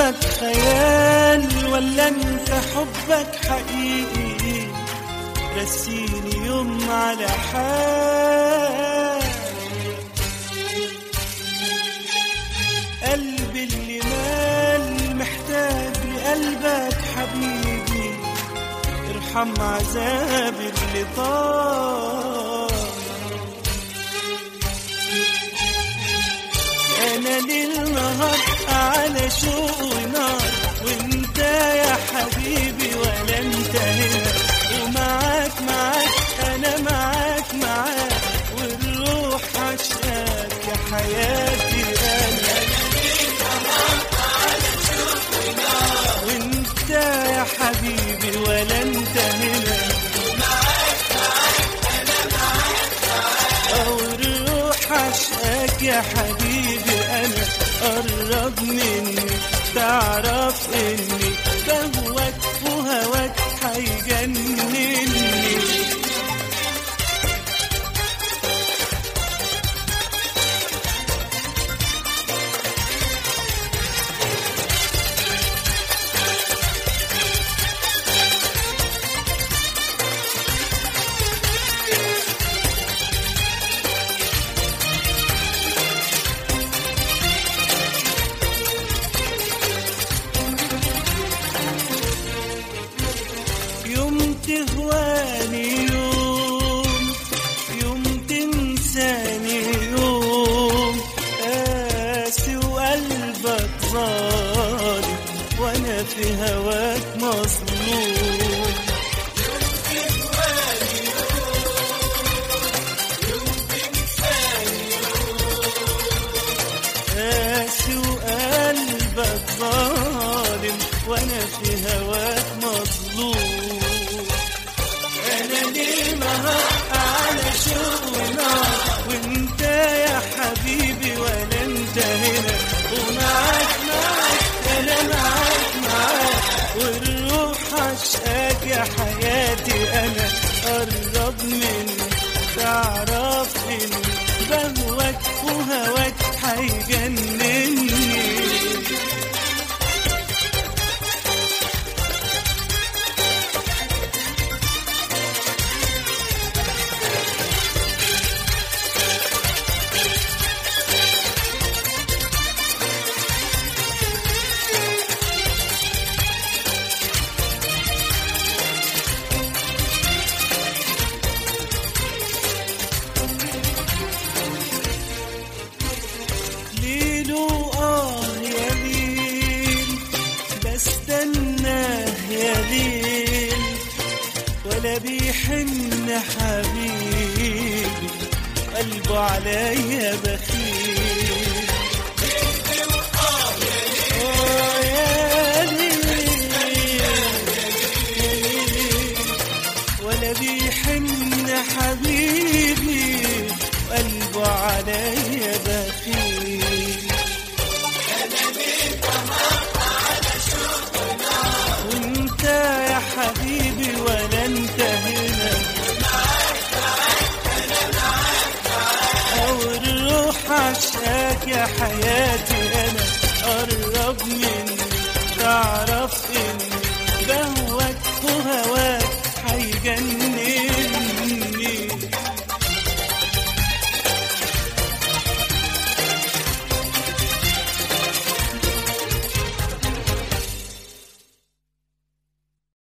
قلبك خيال ولا انت حبك حقيقي رسيني يوم على حال قلبي اللي مال محتاج لقلبك حبيبي ارحم عذابي اللي طال انا ليل نهار على شوق ونار وانت يا حبيبي ولا انت هنا ومعاك معاك انا معاك معاك والروح عشقك يا حياتي انا وانت يا حبيبي ولا انت هنا او الروح عشقك يا حبيبي انا قرب مني تعرف اني بهواك وهواك هيجنني يوم تهواني يوم يوم تنساني يوم قاسي وقلبك ظالم وانا في هواك مظلوم قاسي وقلبك ظالم وانا في هواك مظلوم انا ليه نهار على شوق ونار وانت يا حبيبي ولا انت هنا ومعاك معاك انا معاك معاك والروح عشقك يا حياتي انا قرب مني تعرف اني بهواك وهواك هيجنني ليل وآه يا ليل بستناه يا ليل ولا بيحن حبيبي قلبه عليا بخيل آه يا ليل ولا بيحن حبيبي قلبه عليا بخيل وانت يا حبيبي ولا انت هنا او الروح عشاك يا حياتي